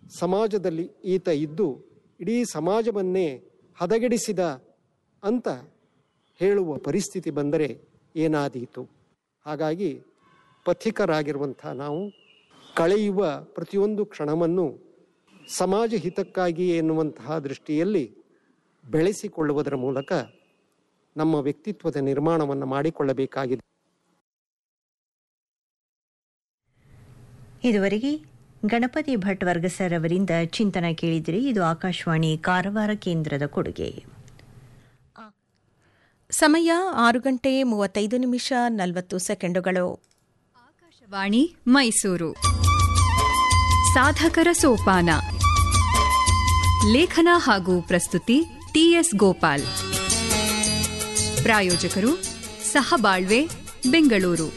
ಸಮಾಜದಲ್ಲಿ ಈತ ಇದ್ದು ಇಡೀ ಸಮಾಜವನ್ನೇ ಹದಗೆಡಿಸಿದ ಅಂತ ಹೇಳುವ ಪರಿಸ್ಥಿತಿ ಬಂದರೆ ಏನಾದೀತು ಹಾಗಾಗಿ ಪಥಿಕರಾಗಿರುವಂಥ ನಾವು ಕಳೆಯುವ ಪ್ರತಿಯೊಂದು ಕ್ಷಣವನ್ನು ಸಮಾಜ ಹಿತಕ್ಕಾಗಿ ಎನ್ನುವಂತಹ ದೃಷ್ಟಿಯಲ್ಲಿ ಬೆಳೆಸಿಕೊಳ್ಳುವುದರ ಮೂಲಕ ನಮ್ಮ ವ್ಯಕ್ತಿತ್ವದ ನಿರ್ಮಾಣವನ್ನು ಮಾಡಿಕೊಳ್ಳಬೇಕಾಗಿದೆ ಇದುವರೆಗೆ ಗಣಪತಿ ಭಟ್ ವರ್ಗಸರ್ ಅವರಿಂದ ಚಿಂತನ ಕೇಳಿದಿರಿ ಇದು ಆಕಾಶವಾಣಿ ಕಾರವಾರ ಕೇಂದ್ರದ ಕೊಡುಗೆ ಸಮಯ ಆರು ಗಂಟೆ ಮೂವತ್ತೈದು ನಿಮಿಷ ನಲವತ್ತು ಸೆಕೆಂಡುಗಳು ವಾಣಿ ಮೈಸೂರು ಸಾಧಕರ ಸೋಪಾನ ಲೇಖನ ಹಾಗೂ ಪ್ರಸ್ತುತಿ ಟಿಎಸ್ ಗೋಪಾಲ್ ಪ್ರಾಯೋಜಕರು ಸಹಬಾಳ್ವೆ ಬೆಂಗಳೂರು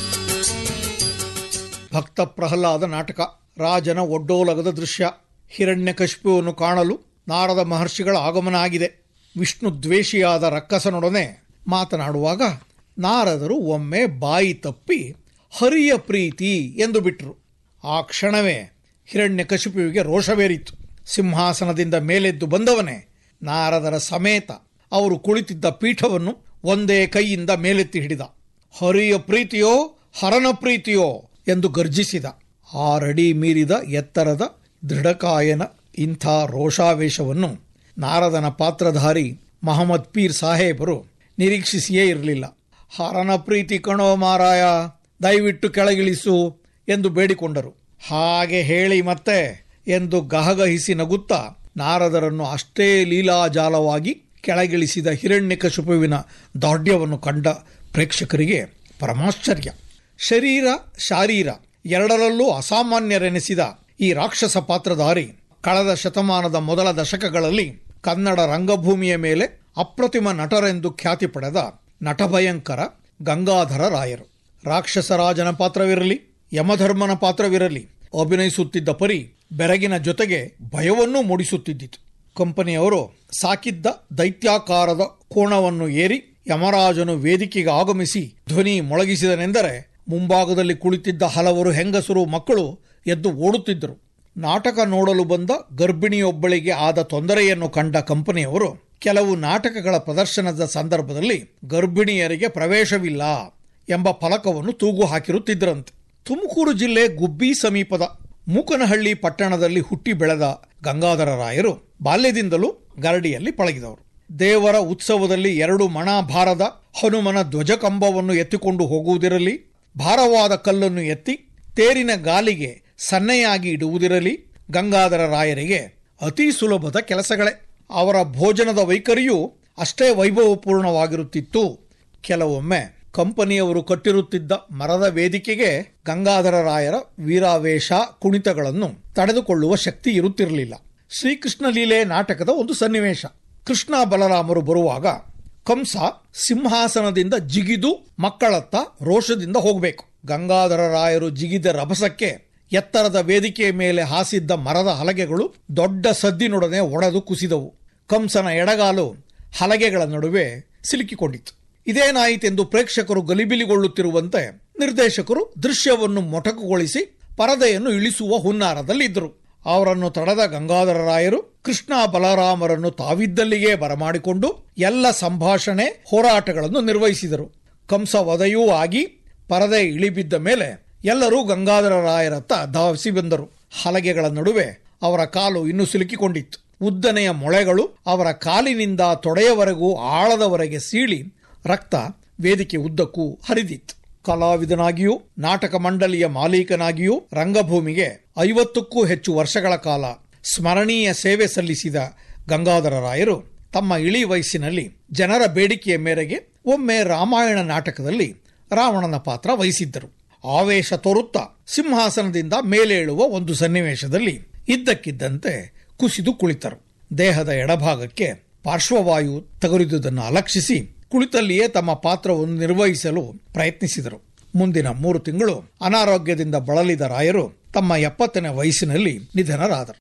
ಭಕ್ತ ಪ್ರಹ್ಲಾದ ನಾಟಕ ರಾಜನ ಒಡ್ಡೋಲಗದ ದೃಶ್ಯ ಹಿರಣ್ಯಕಶಿಪುವನ್ನು ಕಾಣಲು ನಾರದ ಮಹರ್ಷಿಗಳ ಆಗಮನ ಆಗಿದೆ ವಿಷ್ಣು ದ್ವೇಷಿಯಾದ ರಕ್ಕಸನೊಡನೆ ಮಾತನಾಡುವಾಗ ನಾರದರು ಒಮ್ಮೆ ಬಾಯಿ ತಪ್ಪಿ ಹರಿಯ ಪ್ರೀತಿ ಎಂದು ಬಿಟ್ಟರು ಆ ಕ್ಷಣವೇ ಹಿರಣ್ಯಕಶಿಪುವಿಗೆ ರೋಷವೇರಿತು ಸಿಂಹಾಸನದಿಂದ ಮೇಲೆದ್ದು ಬಂದವನೇ ನಾರದರ ಸಮೇತ ಅವರು ಕುಳಿತಿದ್ದ ಪೀಠವನ್ನು ಒಂದೇ ಕೈಯಿಂದ ಮೇಲೆತ್ತಿ ಹಿಡಿದ ಹರಿಯ ಪ್ರೀತಿಯೋ ಹರನ ಪ್ರೀತಿಯೋ ಎಂದು ಗರ್ಜಿಸಿದ ಆರಡಿ ಮೀರಿದ ಎತ್ತರದ ದೃಢಕಾಯನ ಇಂಥ ರೋಷಾವೇಶವನ್ನು ನಾರದನ ಪಾತ್ರಧಾರಿ ಮಹಮ್ಮದ್ ಪೀರ್ ಸಾಹೇಬರು ನಿರೀಕ್ಷಿಸಿಯೇ ಇರಲಿಲ್ಲ ಹರನ ಪ್ರೀತಿ ಕಣೋ ಮಾರಾಯ ದಯವಿಟ್ಟು ಕೆಳಗಿಳಿಸು ಎಂದು ಬೇಡಿಕೊಂಡರು ಹಾಗೆ ಹೇಳಿ ಮತ್ತೆ ಎಂದು ಗಹಗಹಿಸಿ ನಗುತ್ತಾ ನಾರದರನ್ನು ಅಷ್ಟೇ ಲೀಲಾಜಾಲವಾಗಿ ಕೆಳಗಿಳಿಸಿದ ಹಿರಣ್ಯಕಶಿಪುವಿನ ದಾಢ್ಯವನ್ನು ಕಂಡ ಪ್ರೇಕ್ಷಕರಿಗೆ ಪರಮಾಶ್ಚರ್ಯ ಶರೀರ ಶಾರೀರ ಎರಡರಲ್ಲೂ ಅಸಾಮಾನ್ಯರೆನಿಸಿದ ಈ ರಾಕ್ಷಸ ಪಾತ್ರಧಾರಿ ಕಳೆದ ಶತಮಾನದ ಮೊದಲ ದಶಕಗಳಲ್ಲಿ ಕನ್ನಡ ರಂಗಭೂಮಿಯ ಮೇಲೆ ಅಪ್ರತಿಮ ನಟರೆಂದು ಖ್ಯಾತಿ ಪಡೆದ ನಟಭಯಂಕರ ಗಂಗಾಧರ ರಾಯರು ರಾಕ್ಷಸರಾಜನ ಪಾತ್ರವಿರಲಿ ಯಮಧರ್ಮನ ಪಾತ್ರವಿರಲಿ ಅಭಿನಯಿಸುತ್ತಿದ್ದ ಪರಿ ಬೆರಗಿನ ಜೊತೆಗೆ ಭಯವನ್ನೂ ಮೂಡಿಸುತ್ತಿದ್ದಿತು ಕಂಪನಿಯವರು ಸಾಕಿದ್ದ ದೈತ್ಯಾಕಾರದ ಕೋಣವನ್ನು ಏರಿ ಯಮರಾಜನು ವೇದಿಕೆಗೆ ಆಗಮಿಸಿ ಧ್ವನಿ ಮೊಳಗಿಸಿದನೆಂದರೆ ಮುಂಭಾಗದಲ್ಲಿ ಕುಳಿತಿದ್ದ ಹಲವರು ಹೆಂಗಸರು ಮಕ್ಕಳು ಎದ್ದು ಓಡುತ್ತಿದ್ದರು ನಾಟಕ ನೋಡಲು ಬಂದ ಗರ್ಭಿಣಿಯೊಬ್ಬಳಿಗೆ ಆದ ತೊಂದರೆಯನ್ನು ಕಂಡ ಕಂಪನಿಯವರು ಕೆಲವು ನಾಟಕಗಳ ಪ್ರದರ್ಶನದ ಸಂದರ್ಭದಲ್ಲಿ ಗರ್ಭಿಣಿಯರಿಗೆ ಪ್ರವೇಶವಿಲ್ಲ ಎಂಬ ಫಲಕವನ್ನು ತೂಗು ಹಾಕಿರುತ್ತಿದ್ದರಂತೆ ತುಮಕೂರು ಜಿಲ್ಲೆ ಗುಬ್ಬಿ ಸಮೀಪದ ಮೂಕನಹಳ್ಳಿ ಪಟ್ಟಣದಲ್ಲಿ ಹುಟ್ಟಿ ಬೆಳೆದ ಗಂಗಾಧರ ರಾಯರು ಬಾಲ್ಯದಿಂದಲೂ ಗರಡಿಯಲ್ಲಿ ಪಳಗಿದವರು ದೇವರ ಉತ್ಸವದಲ್ಲಿ ಎರಡು ಮಣ ಭಾರದ ಹನುಮನ ಧ್ವಜಕಂಬವನ್ನು ಎತ್ತಿಕೊಂಡು ಹೋಗುವುದಿರಲಿ ಭಾರವಾದ ಕಲ್ಲನ್ನು ಎತ್ತಿ ತೇರಿನ ಗಾಲಿಗೆ ಸನ್ನೆಯಾಗಿ ಇಡುವುದಿರಲಿ ಗಂಗಾಧರ ರಾಯರಿಗೆ ಅತಿ ಸುಲಭದ ಕೆಲಸಗಳೇ ಅವರ ಭೋಜನದ ವೈಖರಿಯೂ ಅಷ್ಟೇ ವೈಭವಪೂರ್ಣವಾಗಿರುತ್ತಿತ್ತು ಕೆಲವೊಮ್ಮೆ ಕಂಪನಿಯವರು ಕಟ್ಟಿರುತ್ತಿದ್ದ ಮರದ ವೇದಿಕೆಗೆ ಗಂಗಾಧರ ರಾಯರ ವೀರಾವೇಶ ಕುಣಿತಗಳನ್ನು ತಡೆದುಕೊಳ್ಳುವ ಶಕ್ತಿ ಇರುತ್ತಿರಲಿಲ್ಲ ಶ್ರೀಕೃಷ್ಣ ಲೀಲೆ ನಾಟಕದ ಒಂದು ಸನ್ನಿವೇಶ ಕೃಷ್ಣ ಬಲರಾಮರು ಬರುವಾಗ ಕಂಸ ಸಿಂಹಾಸನದಿಂದ ಜಿಗಿದು ಮಕ್ಕಳತ್ತ ರೋಷದಿಂದ ಹೋಗಬೇಕು ಗಂಗಾಧರ ರಾಯರು ಜಿಗಿದ ರಭಸಕ್ಕೆ ಎತ್ತರದ ವೇದಿಕೆಯ ಮೇಲೆ ಹಾಸಿದ್ದ ಮರದ ಹಲಗೆಗಳು ದೊಡ್ಡ ಸದ್ದಿನೊಡನೆ ಒಡೆದು ಕುಸಿದವು ಕಂಸನ ಎಡಗಾಲು ಹಲಗೆಗಳ ನಡುವೆ ಸಿಲುಕಿಕೊಂಡಿತು ಇದೇನಾಯಿತೆಂದು ಪ್ರೇಕ್ಷಕರು ಗಲಿಬಿಲಿಗೊಳ್ಳುತ್ತಿರುವಂತೆ ನಿರ್ದೇಶಕರು ದೃಶ್ಯವನ್ನು ಮೊಟಕುಗೊಳಿಸಿ ಪರದೆಯನ್ನು ಇಳಿಸುವ ಹುನ್ನಾರದಲ್ಲಿದ್ದರು ಅವರನ್ನು ತಡೆದ ಗಂಗಾಧರ ರಾಯರು ಕೃಷ್ಣ ಬಲರಾಮರನ್ನು ತಾವಿದ್ದಲ್ಲಿಗೆ ಬರಮಾಡಿಕೊಂಡು ಎಲ್ಲ ಸಂಭಾಷಣೆ ಹೋರಾಟಗಳನ್ನು ನಿರ್ವಹಿಸಿದರು ಕಂಸ ವಧೆಯೂ ಆಗಿ ಪರದೆ ಇಳಿಬಿದ್ದ ಮೇಲೆ ಎಲ್ಲರೂ ಗಂಗಾಧರ ರಾಯರತ್ತ ಧಾವಿಸಿ ಬಂದರು ಹಲಗೆಗಳ ನಡುವೆ ಅವರ ಕಾಲು ಇನ್ನೂ ಸಿಲುಕಿಕೊಂಡಿತ್ತು ಉದ್ದನೆಯ ಮೊಳೆಗಳು ಅವರ ಕಾಲಿನಿಂದ ತೊಡೆಯವರೆಗೂ ಆಳದವರೆಗೆ ಸೀಳಿ ರಕ್ತ ವೇದಿಕೆ ಉದ್ದಕ್ಕೂ ಹರಿದಿತ್ತು ಕಲಾವಿದನಾಗಿಯೂ ನಾಟಕ ಮಂಡಳಿಯ ಮಾಲೀಕನಾಗಿಯೂ ರಂಗಭೂಮಿಗೆ ಐವತ್ತಕ್ಕೂ ಹೆಚ್ಚು ವರ್ಷಗಳ ಕಾಲ ಸ್ಮರಣೀಯ ಸೇವೆ ಸಲ್ಲಿಸಿದ ಗಂಗಾಧರ ರಾಯರು ತಮ್ಮ ಇಳಿ ವಯಸ್ಸಿನಲ್ಲಿ ಜನರ ಬೇಡಿಕೆಯ ಮೇರೆಗೆ ಒಮ್ಮೆ ರಾಮಾಯಣ ನಾಟಕದಲ್ಲಿ ರಾವಣನ ಪಾತ್ರ ವಹಿಸಿದ್ದರು ಆವೇಶ ತೋರುತ್ತಾ ಸಿಂಹಾಸನದಿಂದ ಮೇಲೇಳುವ ಒಂದು ಸನ್ನಿವೇಶದಲ್ಲಿ ಇದ್ದಕ್ಕಿದ್ದಂತೆ ಕುಸಿದು ಕುಳಿತರು ದೇಹದ ಎಡಭಾಗಕ್ಕೆ ಪಾರ್ಶ್ವವಾಯು ತಗುರಿದುದನ್ನು ಅಲಕ್ಷಿಸಿ ಕುಳಿತಲ್ಲಿಯೇ ತಮ್ಮ ಪಾತ್ರವನ್ನು ನಿರ್ವಹಿಸಲು ಪ್ರಯತ್ನಿಸಿದರು ಮುಂದಿನ ಮೂರು ತಿಂಗಳು ಅನಾರೋಗ್ಯದಿಂದ ಬಳಲಿದ ರಾಯರು ತಮ್ಮ ಎಪ್ಪತ್ತನೇ ವಯಸ್ಸಿನಲ್ಲಿ ನಿಧನರಾದರು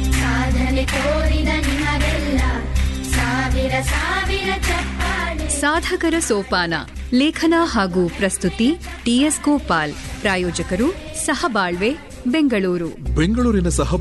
ಸಾಧನೆ ತೋರಿದ ನಿಮಗೆಲ್ಲ ಸಾವಿರ ಸಾವಿರ ಚಪ್ಪಾಳೆ ಸಾಧಕರ ಸೋಪಾನ ಲೇಖನ ಹಾಗೂ ಪ್ರಸ್ತುತಿ ಟಿಎಸ್ ಗೋಪಾಲ್ ಪ್ರಾಯೋಜಕರು ಸಹಬಾಳ್ವೆ ಬೆಂಗಳೂರು ಬೆಂಗಳೂರಿನ ಸಹ